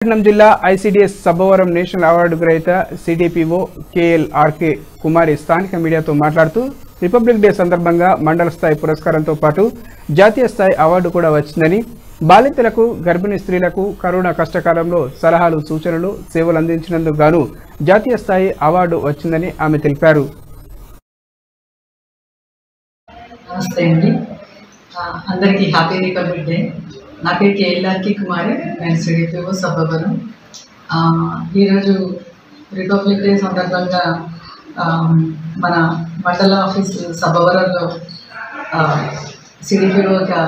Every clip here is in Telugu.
పట్టణం జిల్లా ఐసీడీఎస్ సబ్బవరం నేషనల్ అవార్డు గ్రహీత సిడిపిఓ కేఎల్ ఆర్కే కుమారి స్థానిక మీడియాతో మాట్లాడుతూ రిపబ్లిక్ డే సందర్భంగా మండల స్థాయి పురస్కారంతో పాటు జాతీయ స్థాయి అవార్డు కూడా వచ్చిందని బాలింతలకు గర్భిణీ స్త్రీలకు కరోనా కష్టకాలంలో సలహాలు సూచనలు సేవలు అందించినందుకు గాను జాతీయ స్థాయి అవార్డు వచ్చిందని ఆమె తెలిపారు నమస్తే అండి ఆ, అందరికీ హ్యాపీ రిపబ్లిక్ డే నా పేరు కేఎల్ఆర్కి కుమారి నేను సిడిపిఓ సభవరం ఆ, ఈరోజు రిపబ్లిక్ డే సందర్భంగా ఆ, మన మండల ఆఫీస్ సభవరంలో సిడిపిఓగా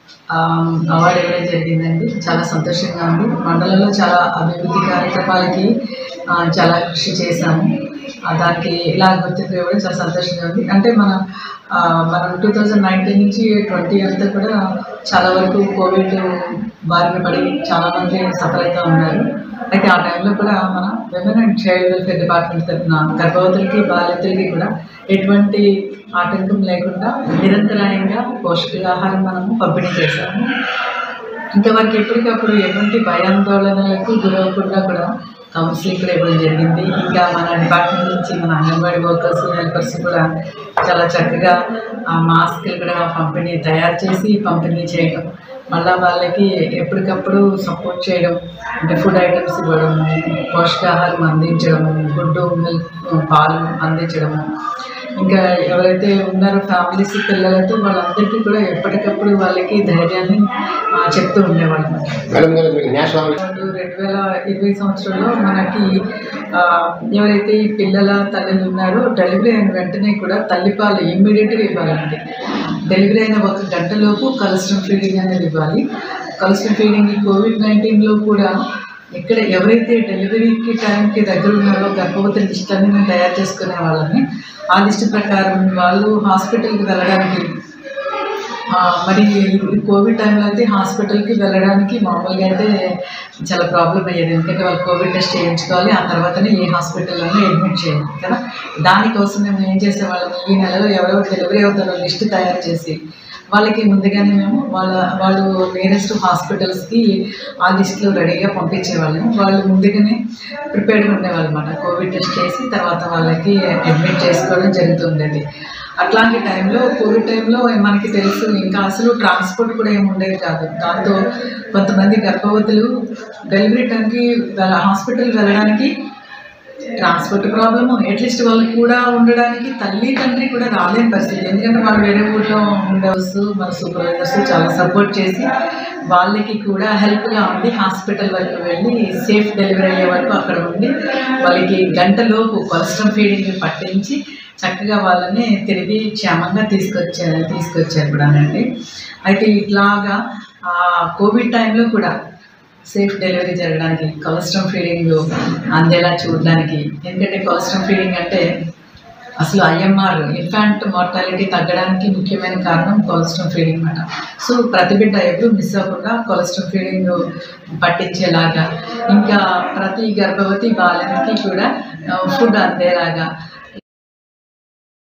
అవార్డు ఇవ్వడం జరిగిందండి చాలా సంతోషంగా ఉంది మండలంలో చాలా అభివృద్ధి కార్యక్రమాలకి ఆ, చాలా కృషి చేశాము ఆ, దానికి ఇలా గుర్తింపు ఇవ్వడం చాలా సంతోషంగా ఉంది అంటే మన ఆ, మనం టూ థౌజండ్ నైన్టీన్ నుంచి ట్వంటీ అంతా కూడా చాలా వరకు కోవిడ్ బారిన పడి చాలామంది సఫర్ అవుతూ ఉన్నారు అయితే ఆ టైంలో కూడా మన women and child welfare department తరఫున గర్భవతులకి బాలింతలకి కూడా ఎటువంటి ఆటంకం లేకుండా నిరంతరాయంగా పోషకాహారం మనము పంపిణీ చేశాము ఇంకా వారికి ఎప్పటికప్పుడు ఎటువంటి భయాందోళనలకు గురవకుండా కూడా కౌన్సిలింగ్ కూడా ఇవ్వడం జరిగింది ఇంకా మన డిపార్ట్మెంట్ నుంచి మన అంగన్వాడీ వర్కర్స్ హెల్పర్స్ కూడా చాలా చక్కగా ఆ మాస్కులు కూడా పంపిణీ తయారు చేసి పంపిణీ చేయడం మళ్ళా వాళ్ళకి ఎప్పటికప్పుడు సపోర్ట్ చేయడం అంటే ఫుడ్ ఐటమ్స్ ఇవ్వడము పోషకాహారం అందించడము గుడ్డు మిల్క్ పాలు అందించడము ఇంకా ఎవరైతే ఉన్నారో ఫ్యామిలీస్ పిల్లలతో వాళ్ళందరికీ కూడా ఎప్పటికప్పుడు వాళ్ళకి ధైర్యాన్ని ఆ, చెప్తూ ఉండేవాళ్ళు మేడం గారు మీకు నేషనల్ రెండు రెండు వేల ఇరవై సంవత్సరంలో మనకి ఆ, ఎవరైతే ఈ పిల్లల తల్లులు ఉన్నారో డెలివరీ అయిన వెంటనే కూడా తల్లిపాలు ఇమ్మీడియట్గా ఇవ్వాలండి డెలివరీ అయిన ఒక గంటలోపు కలస్ట్రమ్ ఫీడింగ్ అనేది ఇవ్వాలి కలస్ట్రమ్ ఫీడింగ్ ఈ కోవిడ్ నైన్టీన్లో కూడా ఇక్కడ ఎవరైతే డెలివరీకి టైంకి దగ్గర ఉన్నారో గర్భవతి లిస్ట్ అన్ని మేము తయారు చేసుకునే వాళ్ళని ఆ లిస్ట్ ప్రకారం వాళ్ళు హాస్పిటల్కి వెళ్ళడానికి ఆ, మరి ఈ కోవిడ్ టైంలో అయితే హాస్పిటల్కి వెళ్ళడానికి మామూలుగా అయితే చాలా ప్రాబ్లం అయ్యేది ఎందుకంటే వాళ్ళు కోవిడ్ టెస్ట్ చేయించుకోవాలి ఆ తర్వాతనే ఏ హాస్పిటల్లోనే అడ్మిట్ చేయాలి కదా దానికోసం మేము ఏం చేసేవాళ్ళం ఈ నెలలో ఎవరెవరు డెలివరీ అవుతారో లిస్ట్ తయారు చేసి వాళ్ళకి ముందుగానే మేము వాళ్ళ వాళ్ళు నియరెస్ట్ హాస్పిటల్స్కి ఆ లిస్ట్లో రెడీగా పంపించేవాళ్ళం వాళ్ళు ముందుగానే ప్రిపేర్డ్గా ఉండేవాళ్ళు అనమాట కోవిడ్ టెస్ట్ చేసి తర్వాత వాళ్ళకి అడ్మిట్ చేసుకోవడం జరుగుతుండేది అట్లాంటి టైంలో కోవిడ్ టైంలో మనకి తెలుసు ఇంకా అసలు ట్రాన్స్పోర్ట్ కూడా ఏమి ఉండేది కాదు దాంతో కొంతమంది గర్భవతులు డెలివరీ టైంకి వెళ్ళ- హాస్పిటల్ వెళ్ళడానికి ట్రాన్స్పోర్ట్ ప్రాబ్లము అట్లీస్ట్ వాళ్ళకి కూడా ఉండడానికి తల్లి తండ్రి కూడా రాలేని పరిస్థితి ఎందుకంటే వాళ్ళు వేరే ఊళ్ళో ఉండవచ్చు మన సూపర్వైజర్స్ చాలా సపోర్ట్ చేసి వాళ్ళకి కూడా హెల్ప్గా ఉండి హాస్పిటల్ వరకు వెళ్ళి సేఫ్ డెలివరీ అయ్యే వరకు అక్కడ ఉండి వాళ్ళకి గంటలోపు కొలెస్ట్రాల్ ఫీడింగ్ పట్టించి చక్కగా వాళ్ళని తిరిగి క్షేమంగా తీసుకొచ్చారు తీసుకొచ్చారు కూడానండి అయితే ఇట్లాగా ఆ, కోవిడ్ టైంలో కూడా సేఫ్ డెలివరీ జరగడానికి కొలెస్ట్రాల్ ఫీడింగ్ అందేలా చూడడానికి ఎందుకంటే కొలెస్ట్రాల్ ఫీడింగ్ అంటే అసలు ఐఎంఆర్ ఇన్ఫాంట్ మార్టాలిటీ తగ్గడానికి ముఖ్యమైన కారణం కొలెస్ట్రాల్ ఫీడింగ్ అన్నమాట సో ప్రతి బిడ్డ ఎప్పుడు మిస్ అవ్వకుండా కొలెస్ట్రాల్ ఫీడింగ్ పట్టించేలాగా ఇంకా ప్రతి గర్భవతి బాలనికి కూడా ఫుడ్ అందేలాగా